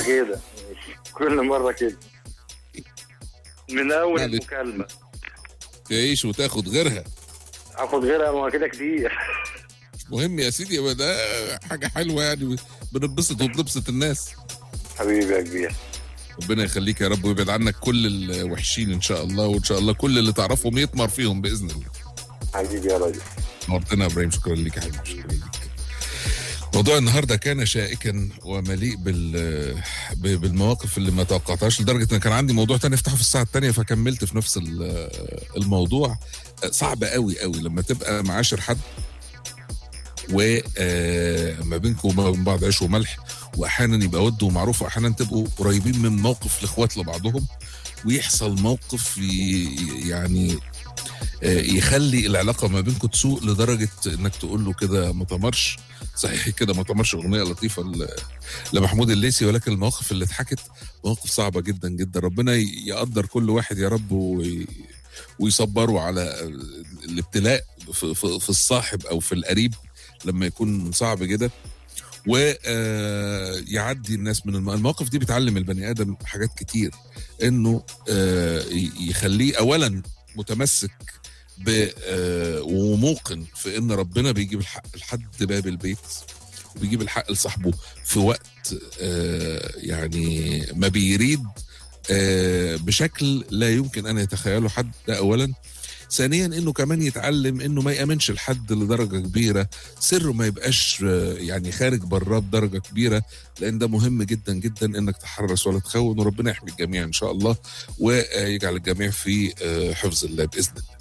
كده كل مره كده من اول معلش. المكالمه تعيش وتاخد غيرها اخد غيرها ما هو كده كتير مش مهم يا سيدي يبقى ده حاجه حلوه يعني بنبسط وبنبسط الناس حبيبي يا كبير ربنا يخليك يا رب ويبعد عنك كل الوحشين ان شاء الله وان شاء الله كل اللي تعرفهم يطمر فيهم باذن الله حبيبي يا راجل نورتنا يا ابراهيم شكرا لك يا حبيبي شكرا لك موضوع النهارده كان شائكا ومليء بال ب- بالمواقف اللي ما توقعتهاش لدرجه ان كان عندي موضوع تاني افتحه في الساعه الثانيه فكملت في نفس ال- الموضوع صعب قوي قوي لما تبقى معاشر حد وما بينكم وما بين بعض عيش وملح واحيانا يبقى ود ومعروف واحيانا تبقوا قريبين من موقف الاخوات لبعضهم ويحصل موقف ي- يعني آه، يخلي العلاقه ما بينكم تسوء لدرجه انك تقول له كده ما تمرش صحيح كده ما تمرش اغنيه لطيفه ل- لمحمود الليثي ولكن المواقف اللي اتحكت مواقف صعبه جدا جدا ربنا ي- يقدر كل واحد يا رب وي- ويصبره على الابتلاء في, في, في الصاحب او في القريب لما يكون صعب كده ويعدي الناس من الم- المواقف دي بتعلم البني ادم حاجات كتير انه آه، ي- يخليه اولا متمسك ب آه، وموقن في ان ربنا بيجيب الحق لحد باب البيت وبيجيب الحق لصاحبه في وقت آه، يعني ما بيريد آه، بشكل لا يمكن ان يتخيله حد ده اولا ثانيا انه كمان يتعلم انه ما يامنش لحد لدرجه كبيره سره ما يبقاش آه، يعني خارج براه بدرجه كبيره لان ده مهم جدا جدا انك تحرص ولا تخون وربنا يحمي الجميع ان شاء الله ويجعل الجميع في آه، حفظ الله باذن الله